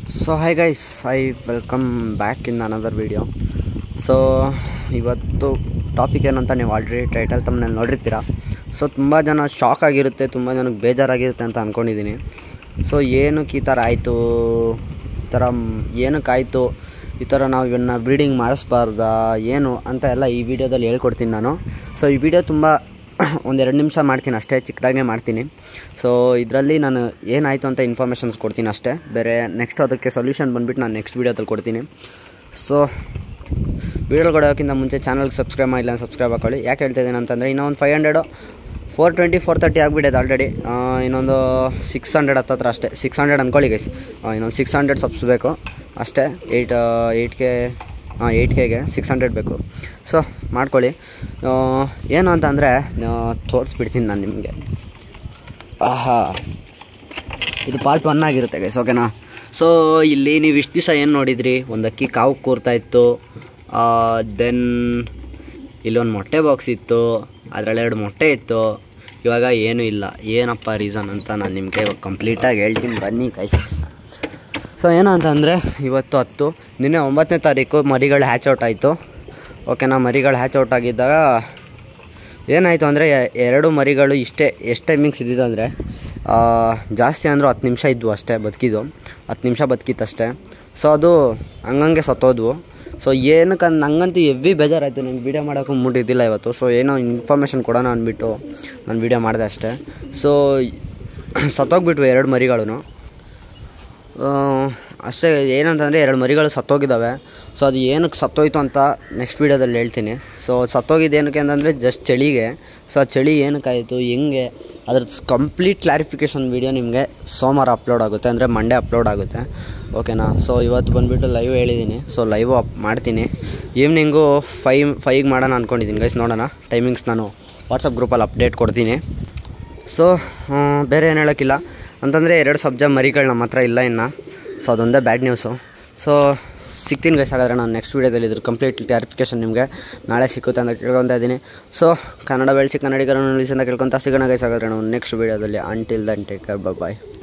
so hi guys I welcome back in another video so ಇವತ್ತು topic ಏನಂತ ನೀವು already title ತಮ್ಮಲ್ಲಿ ನೋಡಿರ್ತೀರ ಸೊ ತುಂಬ ಜನ ಶಾಕ್ ಆಗಿರುತ್ತೆ ತುಂಬ ಜನಕ್ಕೆ ಬೇಜಾರಾಗಿರುತ್ತೆ ಅಂತ ಅಂದ್ಕೊಂಡಿದ್ದೀನಿ ಸೊ ಏನಕ್ಕೆ ಈ ಥರ ಆಯಿತು ಈ ಥರ ಮ್- ಏನಕ್ಕೆ ಆಯಿತು ಈ ಥರ ನಾವು ಇವನ್ನ ಬ್ರೀಡಿಂಗ್ ಮಾಡಿಸ್ಬಾರ್ದಾ ಏನು ಅಂತ ಎಲ್ಲ ಈ ವಿಡಿಯೋದಲ್ಲಿ ಹೇಳ್ಕೊಡ್ತೀನಿ ನಾನು ಸೊ ಈ ವಿಡಿಯೋ ತುಂಬ ಒಂದೆರಡು ನಿಮಿಷ ಮಾಡ್ತೀನಿ ಅಷ್ಟೇ ಚಿಕ್ಕದಾಗೆ ಮಾಡ್ತೀನಿ ಸೊ ಇದರಲ್ಲಿ ನಾನು ಏನಾಯಿತು ಅಂತ ಇನ್ಫಾರ್ಮೇಷನ್ಸ್ ಕೊಡ್ತೀನಿ ಅಷ್ಟೇ ಬೇರೆ ನೆಕ್ಸ್ಟ್ ಅದಕ್ಕೆ ಸೊಲ್ಯೂಷನ್ ಬಂದುಬಿಟ್ಟು ನಾನು ನೆಕ್ಸ್ಟ್ ವೀಡಿಯೋದಲ್ಲಿ ಕೊಡ್ತೀನಿ ಸೊ ವೀಡಿಯೋ ಕೊಡೋಕ್ಕಿಂತ ಮುಂಚೆ ಚಾನಲ್ಗೆ ಸಬ್ಸ್ಕ್ರೈಬ್ ಮಾಡಿಲ್ಲ ಸಬ್ಸ್ಕ್ರೈಬ್ ಹಾಕೊಳ್ಳಿ ಯಾಕೆ ಹೇಳ್ತಾ ಇದ್ದೀನಿ ಅಂತಂದರೆ ಇನ್ನೂ ಒಂದು five hundred four twenty four thirty ಆಗಿಬಿಟ್ಟಿದೆ ಆಲ್ರೆಡಿ ಇನ್ನೊಂದು ಸಿಕ್ಸ್ ಹಂಡ್ರೆಡ್ ಹತ್ತತ್ರ ಅಷ್ಟೇ ಸಿಕ್ಸ್ ಹಂಡ್ರೆಡ್ ಅಂದ್ಕೊಳ್ಳಿ ಗೈಸ್ ಇನ್ನೊಂದು ಸಿಕ್ಸ್ ಹಂಡ್ರೆಡ್ ಸಬ್ಸ್ ಬೇಕು ಅಷ್ಟೇ ಏಯ್ಟ್ ಏಯ್ಟ್ ಕೆ ಹಾಂ ಏಯ್ಟ್ ಕೆಗೆ ಸಿಕ್ಸ್ ಹಂಡ್ರೆಡ್ ಬೇಕು ಸೊ ಮಾಡ್ಕೊಳ್ಳಿ ಆ, ಏನು ಅಂತ ಅಂದರೆ ತೋರಿಸ್ಬಿಡ್ತೀನಿ ನಾನು ನಿಮಗೆ ಆಹಾ ಇದು ಪಾರ್ಟ್ ಒನ್ ಆಗಿರುತ್ತೆ ಗೈಸ್ ಓಕೆನಾ ಸೊ ಇಲ್ಲಿ ನೀವು ಇಷ್ಟು ದಿವಸ ಏನು ನೋಡಿದ್ರಿ ಒಂದು ಅಕ್ಕಿ ಕಾವು ಕೂರ್ತಾ ಇತ್ತು ದೆನ್ ಇಲ್ಲೊಂದು ಮೊಟ್ಟೆ ಬಾಕ್ಸ್ ಇತ್ತು ಅದರಲ್ಲಿ ಎರಡು ಮೊಟ್ಟೆ ಇತ್ತು ಇವಾಗ ಏನೂ ಇಲ್ಲ ಏನಪ್ಪ ರೀಸನ್ ಅಂತ ನಾನು ನಿಮಗೆ ಇವಾಗ ಕಂಪ್ಲೀಟಾಗಿ ಹೇಳ್ತೀನಿ ಬನ್ನಿ ಗೈಸ್ ಸೊ ಏನು ಅಂತಂದರೆ ಇವತ್ತು ಹತ್ತು ನಿನ್ನೆ ಒಂಬತ್ತನೇ ತಾರೀಕು ಮರಿಗಳು ಹ್ಯಾಚ್ ಔಟ್ ಆಯಿತು ಓಕೆನಾ ಮರಿಗಳು ಹ್ಯಾಚ್ ಔಟ್ ಆಗಿದ್ದಾಗ ಏನಾಯಿತು ಅಂದರೆ ಎರಡು ಮರಿಗಳು ಇಷ್ಟೇ ಎಷ್ಟು ಟೈಮಿಂಗ್ಸ್ ಇದ್ದಿದ್ದು ಅಂದರೆ ಜಾಸ್ತಿ ಅಂದರೂ ಹತ್ತು ನಿಮಿಷ ಇದ್ವು ಅಷ್ಟೇ ಬದುಕಿದ್ದು ಹತ್ತು ನಿಮಿಷ ಬದುಕಿತ್ತಷ್ಟೇ ಸೊ ಅದು ಹಂಗಂಗೆ ಸತ್ತೋದ್ವು ಸೊ ಏನಕ್ಕೆ ನಂಗಂತೂ ಎವ್ವಿ ಬೇಜಾರಾಯಿತು ನಂಗೆ ವೀಡಿಯೋ ಮಾಡೋಕ್ಕೂ ಮುಟ್ಟಿದ್ದಿಲ್ಲ ಇವತ್ತು ಸೊ ಏನೋ ಇನ್ಫಾರ್ಮೇಷನ್ ಕೊಡೋಣ ಅಂದ್ಬಿಟ್ಟು ನಾನು ವೀಡಿಯೋ ಮಾಡಿದೆ ಅಷ್ಟೇ ಸೊ ಸತ್ತೋಗ್ಬಿಟ್ವು ಎರಡು ಮರಿಗಳು ಆ, ಅಷ್ಟೇ ಏನಂತಂದರೆ ಎರಡು ಮರಿಗಳು ಸತ್ತೋಗಿದ್ದಾವೆ ಸೊ ಅದು ಏನಕ್ಕೆ ಸತ್ತೋಯ್ತು ಅಂತ ನೆಕ್ಸ್ಟ್ ವೀಡಿಯೋದಲ್ಲಿ ಹೇಳ್ತೀನಿ ಸೊ ಸತ್ತೋಗಿದ್ದು ಏನಕ್ಕೆ ಅಂತಂದರೆ ಜಸ್ಟ್ ಚಳಿಗೆ ಸೊ ಆ ಚಳಿ ಏನಕ್ಕಾಯಿತು ಹೆಂಗೆ ಅದ್ರದ್ದು ಕಂಪ್ಲೀಟ್ ಕ್ಲಾರಿಫಿಕೇಷನ್ ವೀಡಿಯೋ ನಿಮಗೆ ಸೋಮವಾರ ಅಪ್ಲೋಡ್ ಆಗುತ್ತೆ ಅಂದರೆ ಮಂಡೇ ಅಪ್ಲೋಡ್ ಆಗುತ್ತೆ ಓಕೆನಾ ಸೊ ಇವತ್ತು ಬಂದುಬಿಟ್ಟು ಲೈವ್ ಹೇಳಿದ್ದೀನಿ ಸೊ ಲೈವ್ ಅಪ್ ಮಾಡ್ತೀನಿ ಈವ್ನಿಂಗು ಫೈವ್ ಫೈವ್ಗೆ ಮಾಡೋಣ ಅಂದ್ಕೊಂಡಿದ್ದೀನಿ ಗೈಸ್ ನೋಡೋಣ ಟೈಮಿಂಗ್ಸ್ ನಾನು ವಾಟ್ಸಪ್ ಗ್ರೂಪಲ್ಲಿ ಅಪ್ಡೇಟ್ ಕೊಡ್ತೀನಿ ಸೊ ಬೇರೆ ಏನು ಹೇಳೋಕ್ಕಿಲ್ಲ ಅಂತಂದರೆ ಎರಡು ಸಬ್ಜ ಮರಿಗಳು ನಮ್ಮ ಹತ್ರ ಇಲ್ಲ ಇನ್ನು ಸೊ ಅದೊಂದೇ ಬ್ಯಾಡ್ ನ್ಯೂಸು ಸೊ ಸಿಗ್ತೀನಿ ಗೈಸ್ ಹಾಗಾದ್ರೆ ನಾನು ನೆಕ್ಸ್ಟ್ ವೀಡಿಯೋದಲ್ಲಿ ಇದ್ರ ಕಂಪ್ಲೀಟ್ ಕ್ಲಾರಿಫಿಕೇಷನ್ ನಿಮಗೆ ನಾಳೆ ಸಿಕ್ಕುತ್ತೆ ಅಂತ ಕೇಳ್ಕೊತಾ ಇದ್ದೀನಿ ಸೊ ಕನ್ನಡ ಬೆಳೆಸಿ ಕನ್ನಡಿಗರನ್ನು ನಿಲ್ಲಿಸಿ ಅಂತ ಕೇಳ್ಕೊತಾ ಸಿಗೋಣ ಗೈಸ್ ಹಾಗಾದ್ರೆ ನಾವು ನೆಕ್ಸ್ಟ್ ವೀಡಿಯೋದಲ್ಲಿ ಅಂಟಿಲ್ ದನ್ ಟೇಕ್ ಬಾಯ್